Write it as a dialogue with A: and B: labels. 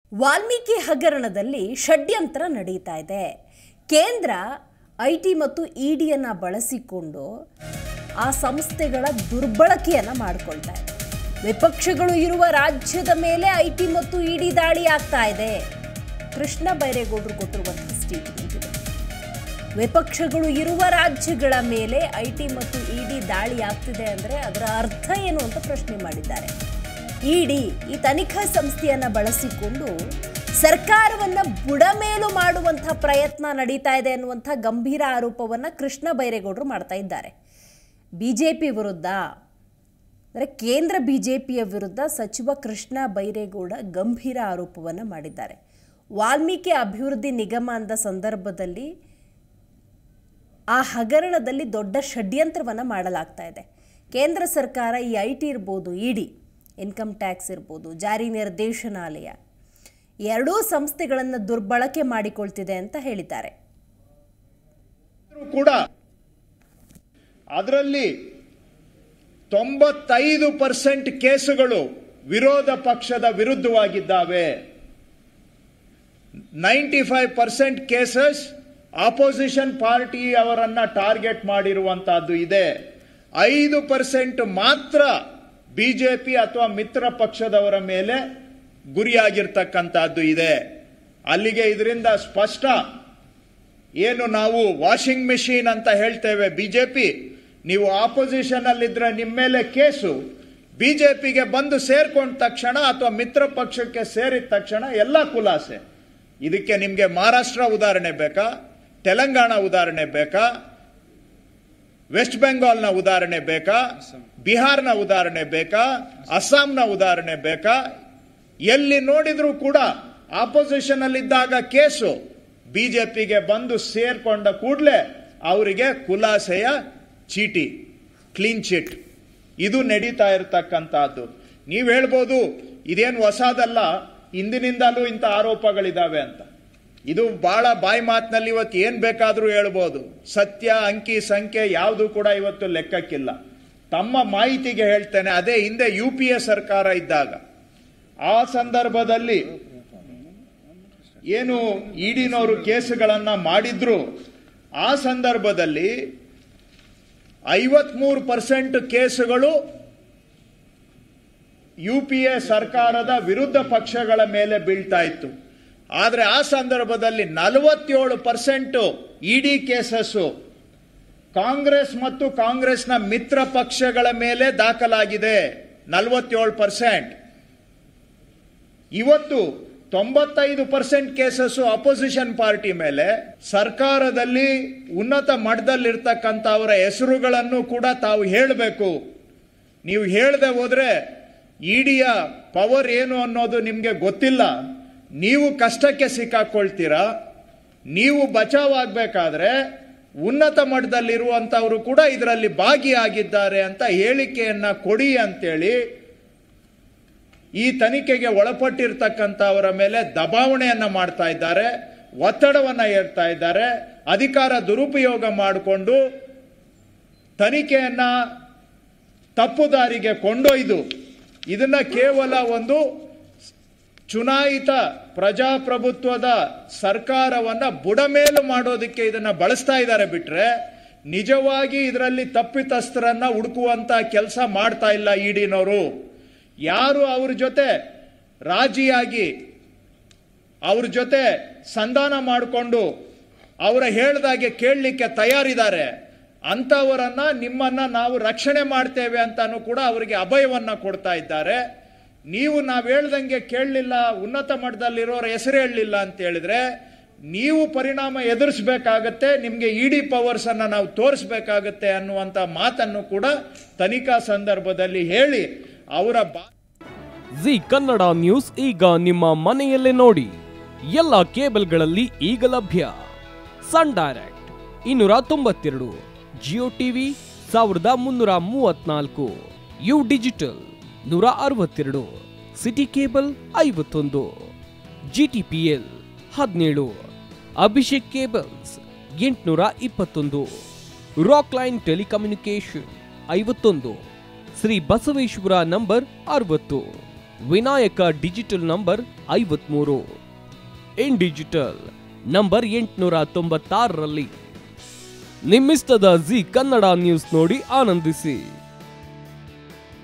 A: ವಾಲ್ಮೀಕಿ ಹಗರಣದಲ್ಲಿ ಷಡ್ಯಂತ್ರ ನಡೀತಾ ಇದೆ ಕೇಂದ್ರ ಐ ಟಿ ಮತ್ತು ಇಡಿಯನ್ನು ಬಳಸಿಕೊಂಡು ಆ ಸಂಸ್ಥೆಗಳ ದುರ್ಬಳಕೆಯನ್ನು ಮಾಡಿಕೊಳ್ತಾ ಇದೆ ವಿಪಕ್ಷಗಳು ಇರುವ ರಾಜ್ಯದ ಮೇಲೆ ಐ ಟಿ ಮತ್ತು ಇಡಿ ದಾಳಿ ಆಗ್ತಾ ಇದೆ ಕೃಷ್ಣ ಬೈರೇಗೌಡರು ಕೊಟ್ಟಿರುವಂತಹ ಸ್ಟೇಟ್ಮೆಂಟ್ ಇದೆ ವಿಪಕ್ಷಗಳು ಇರುವ ರಾಜ್ಯಗಳ ಮೇಲೆ ಐ ಟಿ ಮತ್ತು ಇಡಿ ದಾಳಿ ಆಗ್ತಿದೆ ಅಂದರೆ ಅದರ ಅರ್ಥ ಏನು ಅಂತ ಪ್ರಶ್ನೆ ಮಾಡಿದ್ದಾರೆ ಇಡಿ ಈ ತನಿಖಾ ಸಂಸ್ಥೆಯನ್ನ ಬಳಸಿಕೊಂಡು ಸರ್ಕಾರವನ್ನ ಬುಡಮೇಲು ಮಾಡುವಂಥ ಪ್ರಯತ್ನ ನಡೀತಾ ಇದೆ ಅನ್ನುವಂಥ ಗಂಭೀರ ಆರೋಪವನ್ನ ಕೃಷ್ಣ ಬೈರೇಗೌಡರು ಮಾಡ್ತಾ ಇದ್ದಾರೆ ಬಿಜೆಪಿ ವಿರುದ್ಧ ಅಂದರೆ ಕೇಂದ್ರ ಬಿಜೆಪಿಯ ವಿರುದ್ಧ ಸಚಿವ ಕೃಷ್ಣ ಬೈರೇಗೌಡ ಗಂಭೀರ ಆರೋಪವನ್ನು ಮಾಡಿದ್ದಾರೆ ವಾಲ್ಮೀಕಿ ಅಭಿವೃದ್ಧಿ ನಿಗಮ ಅಂದ ಸಂದರ್ಭದಲ್ಲಿ ಆ ಹಗರಣದಲ್ಲಿ ದೊಡ್ಡ ಷಡ್ಯಂತ್ರವನ್ನು ಮಾಡಲಾಗ್ತಾ ಇದೆ ಕೇಂದ್ರ ಸರ್ಕಾರ ಈ ಐ ಟಿ ಇರ್ಬೋದು ಇಡಿ ಇನ್ಕಮ್ ಟ್ಯಾಕ್ಸ್ ಇರ್ಬೋದು ಜಾರಿ ನಿರ್ದೇಶನಾಲಯ ಎರಡೂ ಸಂಸ್ಥೆಗಳನ್ನು ದುರ್ಬಳಕೆ ಮಾಡಿಕೊಳ್ತಿದೆ ಅಂತ ಹೇಳಿದ್ದಾರೆ
B: ಇದ್ರೂ ಕೂಡ ಅದರಲ್ಲಿ ತೊಂಬತ್ತೈದು ಪರ್ಸೆಂಟ್ ಕೇಸುಗಳು ವಿರೋಧ ಪಕ್ಷದ ವಿರುದ್ಧವಾಗಿದ್ದಾವೆ ninety five percent cases opposition party ಅವರನ್ನ ಟಾರ್ಗೆಟ್ ಮಾಡಿರುವಂತಹದ್ದು ಇದೆ ಐದು ಪರ್ಸೆಂಟ್ ಮಾತ್ರ ಬಿಜೆಪಿ ಅಥವಾ ಮಿತ್ರ ಪಕ್ಷದವರ ಮೇಲೆ ಗುರಿಯಾಗಿರ್ತಕ್ಕಂಥದ್ದು ಇದೆ ಅಲ್ಲಿಗೆ ಇದರಿಂದ ಸ್ಪಷ್ಟ ಏನು ನಾವು ವಾಷಿಂಗ್ ಮೆಷಿನ್ ಅಂತ ಹೇಳ್ತೇವೆ ಬಿಜೆಪಿ ನೀವು ಆಪೋಸಿಷನ್ ಅಲ್ಲಿದ್ರೆ ನಿಮ್ಮ ಮೇಲೆ ಕೇಸು ಬಿಜೆಪಿಗೆ ಬಂದು ಸೇರ್ಕೊಂಡ ತಕ್ಷಣ ಅಥವಾ ಮಿತ್ರ ಪಕ್ಷಕ್ಕೆ ಸೇರಿದ ತಕ್ಷಣ ಎಲ್ಲ ಖುಲಾಸೆ ಇದಕ್ಕೆ ನಿಮಗೆ ಮಹಾರಾಷ್ಟ್ರ ಉದಾಹರಣೆ ಬೇಕಾ ತೆಲಂಗಾಣ ಉದಾಹರಣೆ ಬೇಕಾ ವೆಸ್ಟ್ ಬೆಂಗಾಲ್ನ ಉದಾಹರಣೆ ಬೇಕಾ ಬಿಹಾರ್ನ ಉದಾಹರಣೆ ಬೇಕಾ ಅಸ್ಸಾಂನ ಉದಾಹರಣೆ ಬೇಕಾ ಎಲ್ಲಿ ನೋಡಿದ್ರೂ ಕೂಡ ಆಪೋಸಿಷನ್ ಅಲ್ಲಿದ್ದಾಗ ಕೇಸು ಬಿಜೆಪಿಗೆ ಬಂದು ಸೇರ್ಕೊಂಡ ಕೂಡಲೇ ಅವರಿಗೆ ಖುಲಾಸೆಯ ಚೀಟಿ ಕ್ಲೀನ್ ಚಿಟ್ ಇದು ನಡೀತಾ ಇರತಕ್ಕಂತಹದ್ದು ನೀವು ಹೇಳ್ಬೋದು ಇದೇನು ಹೊಸದಲ್ಲ ಹಿಂದಿನಿಂದಲೂ ಇಂಥ ಆರೋಪಗಳಿದಾವೆ ಅಂತ ಇದು ಬಹಳ ಬಾಯಿ ಮಾತಿನಲ್ಲಿ ಇವತ್ತು ಏನ್ ಬೇಕಾದ್ರೂ ಹೇಳ್ಬೋದು ಸತ್ಯ ಅಂಕಿ ಸಂಖ್ಯೆ ಯಾವುದು ಕೂಡ ಇವತ್ತು ಲೆಕ್ಕಕ್ಕಿಲ್ಲ ತಮ್ಮ ಮಾಹಿತಿಗೆ ಹೇಳ್ತೇನೆ ಅದೇ ಹಿಂದೆ ಯು ಪಿ ಎ ಸರ್ಕಾರ ಇದ್ದಾಗ ಆ ಸಂದರ್ಭದಲ್ಲಿ ಏನು ಇಡಿನವರು ಕೇಸುಗಳನ್ನ ಮಾಡಿದ್ರು ಆ ಸಂದರ್ಭದಲ್ಲಿ ಐವತ್ಮೂರು ಪರ್ಸೆಂಟ್ ಕೇಸುಗಳು ಯು ಪಿ ಎ ಸರ್ಕಾರದ ವಿರುದ್ಧ ಪಕ್ಷಗಳ ಮೇಲೆ ಬೀಳ್ತಾ ಇತ್ತು ಆದರೆ ಆ ಸಂದರ್ಭದಲ್ಲಿ ನಲವತ್ತೇಳು ಪರ್ಸೆಂಟ್ ಇಡಿ ಕೇಸಸ್ಸು ಕಾಂಗ್ರೆಸ್ ಮತ್ತು ಕಾಂಗ್ರೆಸ್ನ ಮಿತ್ರ ಪಕ್ಷಗಳ ಮೇಲೆ ದಾಖಲಾಗಿದೆ ನಲವತ್ತೇಳು ಪರ್ಸೆಂಟ್ ಇವತ್ತು ತೊಂಬತ್ತೈದು ಪರ್ಸೆಂಟ್ ಕೇಸಸ್ಸು ಅಪೋಸಿಷನ್ ಪಾರ್ಟಿ ಮೇಲೆ ಸರ್ಕಾರದಲ್ಲಿ ಉನ್ನತ ಮಟ್ಟದಲ್ಲಿರ್ತಕ್ಕಂಥವರ ಹೆಸರುಗಳನ್ನು ಕೂಡ ತಾವು ಹೇಳಬೇಕು ನೀವು ಹೇಳದೆ ಹೋದ್ರೆ ಇಡಿಯ ಪವರ್ ಏನು ಅನ್ನೋದು ನಿಮಗೆ ಗೊತ್ತಿಲ್ಲ ನೀವು ಕಷ್ಟಕ್ಕೆ ಸಿಕ್ಕಾಕೊಳ್ತೀರಾ ನೀವು ಬಚಾವ್ ಆಗ್ಬೇಕಾದ್ರೆ ಉನ್ನತ ಮಟ್ಟದಲ್ಲಿರುವಂತವರು ಕೂಡ ಇದರಲ್ಲಿ ಭಾಗಿಯಾಗಿದ್ದಾರೆ ಅಂತ ಹೇಳಿಕೆಯನ್ನ ಕೊಡಿ ಅಂತೇಳಿ ಈ ತನಿಖೆಗೆ ಒಳಪಟ್ಟಿರ್ತಕ್ಕಂಥವರ ಮೇಲೆ ದಬಾವಣೆಯನ್ನ ಮಾಡ್ತಾ ಇದ್ದಾರೆ ಒತ್ತಡವನ್ನ ಏರ್ತಾ ಇದ್ದಾರೆ ಅಧಿಕಾರ ದುರುಪಯೋಗ ಮಾಡಿಕೊಂಡು ತನಿಖೆಯನ್ನ ತಪ್ಪು ದಾರಿಗೆ ಕೊಂಡೊಯ್ದು ಇದನ್ನ ಕೇವಲ ಒಂದು ಚುನಾಯಿತ ಪ್ರಜಾಪ್ರಭುತ್ವದ ಸರ್ಕಾರವನ್ನ ಬುಡಮೇಲು ಮಾಡೋದಕ್ಕೆ ಇದನ್ನ ಬಳಸ್ತಾ ಇದ್ದಾರೆ ಬಿಟ್ರೆ ನಿಜವಾಗಿ ಇದರಲ್ಲಿ ತಪ್ಪಿತಸ್ಥರನ್ನ ಹುಡುಕುವಂತ ಕೆಲಸ ಮಾಡ್ತಾ ಇಲ್ಲ ಇಡಿನವರು ಯಾರು ಅವ್ರ ಜೊತೆ ರಾಜಿಯಾಗಿ ಅವ್ರ ಜೊತೆ ಸಂಧಾನ ಮಾಡಿಕೊಂಡು ಅವರ ಹೇಳ್ದಾಗೆ ಕೇಳಲಿಕ್ಕೆ ತಯಾರಿದ್ದಾರೆ ಅಂಥವರನ್ನ ನಿಮ್ಮನ್ನ ನಾವು ರಕ್ಷಣೆ ಮಾಡ್ತೇವೆ ಅಂತಾನು ಕೂಡ ಅವರಿಗೆ ಅಭಯವನ್ನ ಕೊಡ್ತಾ ಇದ್ದಾರೆ ನೀವು ನಾವು ಹೇಳ್ದಂಗೆ ಕೇಳಲಿಲ್ಲ ಉನ್ನತ ಮಟ್ಟದಲ್ಲಿರೋರ ಹೆಸರು ಹೇಳಲಿಲ್ಲ ಅಂತ ಹೇಳಿದ್ರೆ ನೀವು ಪರಿಣಾಮ ಎದುರಿಸಬೇಕಾಗತ್ತೆ ನಿಮಗೆ ಇಡಿ ಪವರ್ಸ್ ಅನ್ನ ನಾವು ತೋರಿಸ್ಬೇಕಾಗತ್ತೆ ಅನ್ನುವಂಥ ಮಾತನ್ನು ಕೂಡ ತನಿಖಾ ಸಂದರ್ಭದಲ್ಲಿ ಹೇಳಿ ಅವರ ಬಾ
C: ಜಿ ಕನ್ನಡ ನ್ಯೂಸ್ ಈಗ ನಿಮ್ಮ ಮನೆಯಲ್ಲೇ ನೋಡಿ ಎಲ್ಲ ಕೇಬಲ್ಗಳಲ್ಲಿ ಈಗ ಲಭ್ಯ ಸನ್ ಡೈರೆಕ್ಟ್ ಇನ್ನೂರ ತೊಂಬತ್ತೆರಡು ಜಿಯೋ ಟಿವಿ ಸಾವಿರದ ಮುನ್ನೂರ ಮೂವತ್ನಾಲ್ಕು ಯು ಡಿಜಿಟಲ್ ನೂರ ಅರವತ್ತೆರಡು ಸಿಟಿ ಕೇಬಲ್ ಐವತ್ತೊಂದು ಜಿಟಿಪಿಎಲ್ ಹದಿನೇಳು ಅಭಿಷೇಕ್ ಕೇಬಲ್ಸ್ ಎಂಟುನೂರ ಇಪ್ಪತ್ತೊಂದು ರಾಕ್ ಲೈನ್ ಟೆಲಿಕಮ್ಯುನಿಕೇಶನ್ ಐವತ್ತೊಂದು ಶ್ರೀ ಬಸವೇಶ್ವರ ನಂಬರ್ ಅರವತ್ತು ವಿನಾಯಕ ಡಿಜಿಟಲ್ ನಂಬರ್ ಐವತ್ಮೂರು ಇನ್ ಡಿಜಿಟಲ್ ನಂಬರ್ ಎಂಟುನೂರ ತೊಂಬತ್ತಾರರಲ್ಲಿ ನಿಮ್ಮಿಸ್ತದ ಜಿ ಕನ್ನಡ ನ್ಯೂಸ್ ನೋಡಿ ಆನಂದಿಸಿ